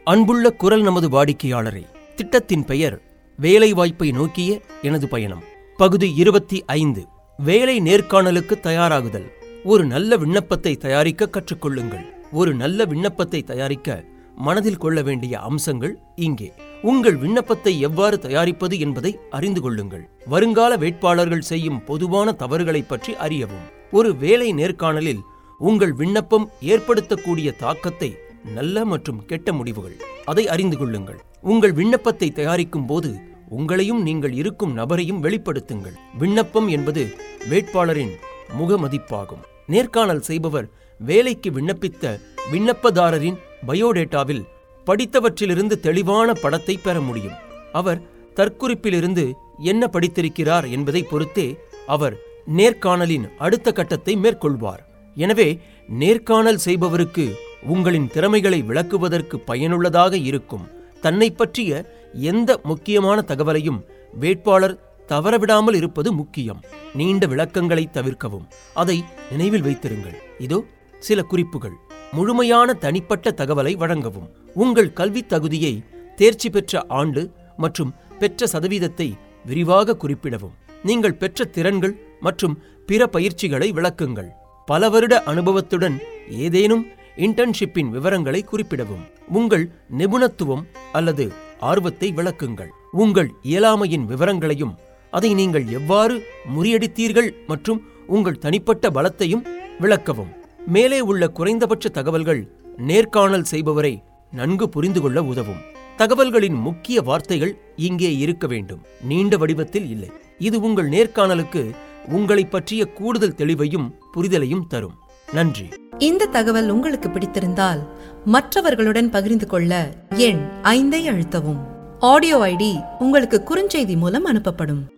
அன்புள்ள குரல் நமது வாடிக்கையாளரே திட்டத்தின் பெயர் வேலைவாய்ப்பை நோக்கிய எனது பயணம் பகுதி இருபத்தி ஐந்து வேலை நேர்காணலுக்கு தயாராகுதல் ஒரு நல்ல விண்ணப்பத்தை தயாரிக்க கற்றுக்கொள்ளுங்கள் ஒரு நல்ல விண்ணப்பத்தை தயாரிக்க மனதில் கொள்ள வேண்டிய அம்சங்கள் இங்கே உங்கள் விண்ணப்பத்தை எவ்வாறு தயாரிப்பது என்பதை அறிந்து கொள்ளுங்கள் வருங்கால வேட்பாளர்கள் செய்யும் பொதுவான தவறுகளைப் பற்றி அறியவும் ஒரு வேலை நேர்காணலில் உங்கள் விண்ணப்பம் ஏற்படுத்தக்கூடிய தாக்கத்தை நல்ல மற்றும் கெட்ட முடிவுகள் அதை அறிந்து கொள்ளுங்கள் உங்கள் விண்ணப்பத்தை தயாரிக்கும் போது உங்களையும் நீங்கள் இருக்கும் நபரையும் வெளிப்படுத்துங்கள் விண்ணப்பம் என்பது வேட்பாளரின் முகமதிப்பாகும் நேர்காணல் செய்பவர் வேலைக்கு விண்ணப்பித்த விண்ணப்பதாரரின் பயோடேட்டாவில் படித்தவற்றிலிருந்து தெளிவான படத்தை பெற முடியும் அவர் தற்குறிப்பிலிருந்து என்ன படித்திருக்கிறார் என்பதை பொறுத்தே அவர் நேர்காணலின் அடுத்த கட்டத்தை மேற்கொள்வார் எனவே நேர்காணல் செய்பவருக்கு உங்களின் திறமைகளை விளக்குவதற்கு பயனுள்ளதாக இருக்கும் தன்னை பற்றிய எந்த முக்கியமான தகவலையும் வேட்பாளர் தவறவிடாமல் இருப்பது முக்கியம் நீண்ட விளக்கங்களை தவிர்க்கவும் அதை நினைவில் வைத்திருங்கள் இதோ சில குறிப்புகள் முழுமையான தனிப்பட்ட தகவலை வழங்கவும் உங்கள் கல்வித் தகுதியை தேர்ச்சி பெற்ற ஆண்டு மற்றும் பெற்ற சதவீதத்தை விரிவாக குறிப்பிடவும் நீங்கள் பெற்ற திறன்கள் மற்றும் பிற பயிற்சிகளை விளக்குங்கள் பல வருட அனுபவத்துடன் ஏதேனும் இன்டர்ன்ஷிப்பின் விவரங்களை குறிப்பிடவும் உங்கள் நிபுணத்துவம் அல்லது ஆர்வத்தை விளக்குங்கள் உங்கள் இயலாமையின் விவரங்களையும் அதை நீங்கள் எவ்வாறு முறியடித்தீர்கள் மற்றும் உங்கள் தனிப்பட்ட பலத்தையும் விளக்கவும் மேலே உள்ள குறைந்தபட்ச தகவல்கள் நேர்காணல் செய்பவரை நன்கு புரிந்து கொள்ள உதவும் தகவல்களின் முக்கிய வார்த்தைகள் இங்கே இருக்க வேண்டும் நீண்ட வடிவத்தில் இல்லை இது உங்கள் நேர்காணலுக்கு உங்களை பற்றிய கூடுதல் தெளிவையும் புரிதலையும் தரும் நன்றி இந்த தகவல் உங்களுக்கு பிடித்திருந்தால் மற்றவர்களுடன் பகிர்ந்து கொள்ள எண் ஐந்தை அழுத்தவும் ஆடியோ ஐடி உங்களுக்கு குறுஞ்செய்தி மூலம் அனுப்பப்படும்